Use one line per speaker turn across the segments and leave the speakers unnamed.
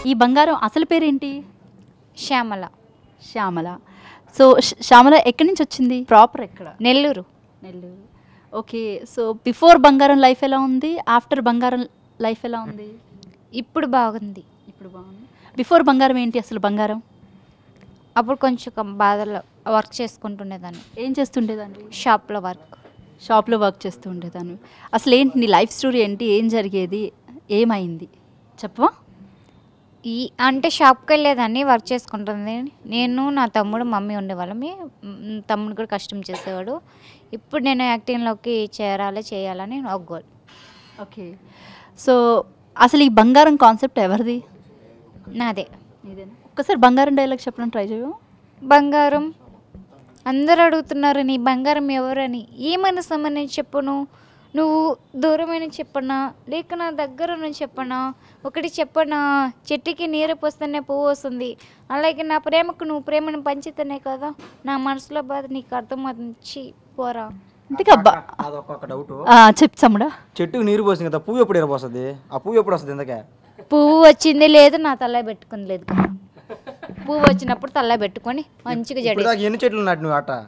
ఈ బంగారం అసలు పేరేంటి
శ్యామల
శ్యామల సో శ్- శ్యామల ఎక్కడి నుంచి వచ్చింది ప్రాపర్ ఎక్కడ
Nellore
Nellore okay so before బంగారం లైఫ్ ఎలా ఉంది ఆఫ్టర్ బంగారం లైఫ్ ఎలా ఉంది
ఇప్పుడు బాగుంది
ఇప్పుడు బాగుంది బిఫోర్ బంగారం ఏంటి అసలు బంగారం
అప్పుడు కొంచెం బాధలో వర్క్ చేసుకుంటుండేదాన్ని
ఏం చేస్తుండేదాన్ని
షాప్లో వర్క్
షాప్లో వర్క్ చేస్తూ ఉండేదాన్ని అసలు ఏంటి నీ లైఫ్ స్టోరీ ఏంటి ఏం జరిగేది ఏమైంది చెప్పవా
ఈ అంటే షాప్కి వెళ్ళేదాన్ని వర్క్ చేసుకుంటుంది నేను నా తమ్ముడు మమ్మీ ఉండేవాళ్ళమి మ్, తమ్ముడు కూడా కష్టం చేసేవాడు ఇప్పుడు నేను యాక్టింగ్లోకి చేరాలి చేయాలని ఒక గోల్
ఓకే సో అసలు ఈ బంగారం కాన్సెప్ట్ ఎవరిది
నాదే
ఇదేనా ఒక్కసారి బంగారం డైలాగ్ చెప్పడం ట్రై చేయవు
బంగారం అందరు అడుగుతున్నారు నీ బంగారం ఎవరని ఏమైనా సంబంధించి చెప్పను నువ్వు దూరమైన చెప్పనా లేక నా దగ్గర నుంచి చెప్పనా ఒకటి చెప్పనా చెట్టుకి నీరు పోస్తేనే పువ్వు వస్తుంది అలాగే నా ప్రేమకు నువ్వు ప్రేమను పంచితేనే కదా నా మనసులో బాధ నీకు అర్థమవుతుంది పోరా
ఇంతకీ అబ్బా
అదొక డౌట్
చెప్పు తమ్ముడా
చెట్టుకు నీరు పోసింది కదా పువ్వు ఎప్పుడు ఎరపోస్తుంది ఆ పువ్వు ఎప్పుడు వస్తుంది ఇంతకే
పువ్వు వచ్చింది లేదు నా తల పెట్టుకుంది లేదు కదా పువ్వు వచ్చినప్పుడు తల పెట్టుకొని మంచిగా జడి
ఇప్పుడు దాకా ఎన్ని చెట్లు నాటి నువ్వు ఆట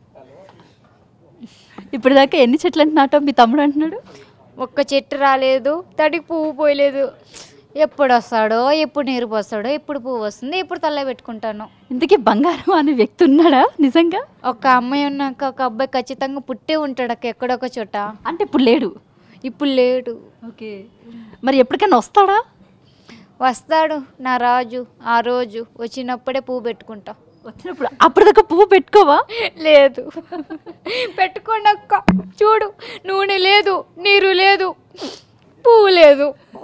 ఇప్పుడు దాకా ఎన్ని చెట్లు అంటే నాటో మీ తమ్ముడు అంటున్నాడు
ఒక్క చెట్టు రాలేదు తడికి పువ్వు పోయలేదు ఎప్పుడు వస్తాడో ఎప్పుడు నీరు పోస్తాడో ఎప్పుడు పువ్వు వస్తుంది ఎప్పుడు తల్ల పెట్టుకుంటాను
ఇంతకీ బంగారం అనే వ్యక్తి ఉన్నాడా నిజంగా
ఒక అమ్మాయి ఉన్నాక ఒక అబ్బాయి ఖచ్చితంగా పుట్టే ఉంటాడు అక్క ఎక్కడొక చోట
అంటే ఇప్పుడు లేడు
ఇప్పుడు లేడు
ఓకే మరి ఎప్పటికైనా వస్తాడా
వస్తాడు నా రాజు ఆ రోజు వచ్చినప్పుడే పువ్వు పెట్టుకుంటా
వచ్చినప్పుడు అప్పటిదాకా పువ్వు పెట్టుకోవా
లేదు పెట్టుకోండి అక్క చూడు నూనె లేదు నీరు లేదు పువ్వు లేదు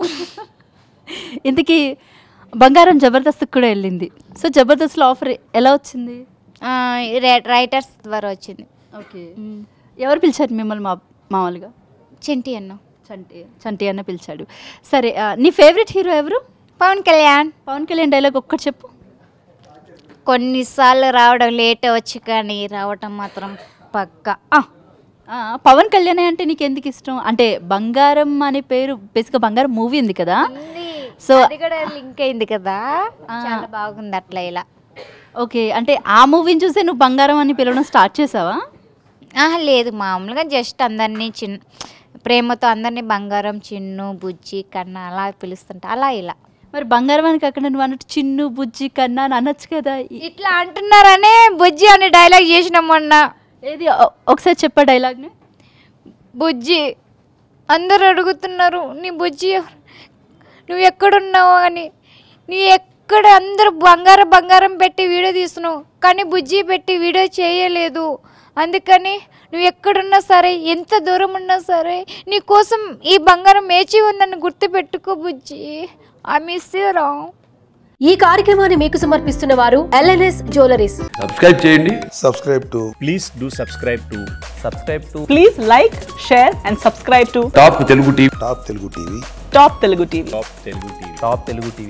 ఇంతకీ బంగారం జబర్దస్త్కి కూడా వెళ్ళింది సో జబర్దస్త్లో ఆఫర్ ఎలా వచ్చింది
ఆ, రే- రైటర్స్ ద్వారా వచ్చింది
ఓకే ఎవరు పిలిచారు మిమ్మల్ని మా మామూలుగా
చింటి అన్న
చంటి చంటి అన్న పిలిచాడు సరే ఆ, నీ ఫేవరెట్ హీరో ఎవరు
పవన్ కళ్యాణ్
పవన్ కళ్యాణ్ డైలాగ్ ఒక్కటి చెప్పు
కొన్నిసార్లు రావడం లేట్ వచ్చి కానీ రావటం మాత్రం పక్క
ఆ, పవన్ కళ్యాణ్ అంటే నీకు ఎందుకు ఇష్టం అంటే బంగారం అనే పేరు బేసిక్గా బంగారం మూవీ ఉంది కదా సో
అది కూడా లింక్ అయింది కదా చాలా బాగుంది అట్లా ఇలా
ఓకే అంటే ఆ మూవీని చూసే నువ్వు బంగారం అని పిలవడం స్టార్ట్ చేసావా
ఆహా లేదు మామూలుగా జస్ట్ అందరినీ చిన్న ప్రేమతో అందరినీ బంగారం చిన్ను బుజ్జి కన్నా అలా పిలుస్తుంటా అలా ఇలా
మరి బంగారం అని కాకుండా నువ్వు అన్నట్టు చిన్ను బుజ్జి కన్నా అని అనొచ్చు కదా ఈ-
ఇట్లా అంటున్నారనే బుజ్జి అనే డైలాగ్ చేసినాం మొన్న
ఏది ఒ- ఒకసారి చెప్పా డైలాగ్ని
బుజ్జి అందరు అడుగుతున్నారు నీ బుజ్జి ఎవరు? నువ్వు ఎక్కడున్నావు అని నీ ఎక్కడ అందరూ బంగారం బంగారం పెట్టి వీడియో తీస్తున్నావు కానీ బుజ్జి పెట్టి వీడియో చేయలేదు అందుకని నువ్వు ఎక్కడున్నా సరే ఎంత దూరం ఉన్నా సరే నీ కోసం ఈ బంగారం మేచి ఉందని గుర్తుపెట్టుకో బుజ్జి ఐ మిస్ రా
ఈ కార్యక్రమాన్ని మీకు సమర్పిస్తున్న వారు ఎల్ఎన్ఎస్ జ్యువెలరీస్
సబ్స్క్రైబ్ చేయండి
subscribe to
please do subscribe to subscribe to
Please like, share, and subscribe to
Top Telugu TV
Top Telugu TV.
Top Telugu TV.
top telugu tv top telugu tv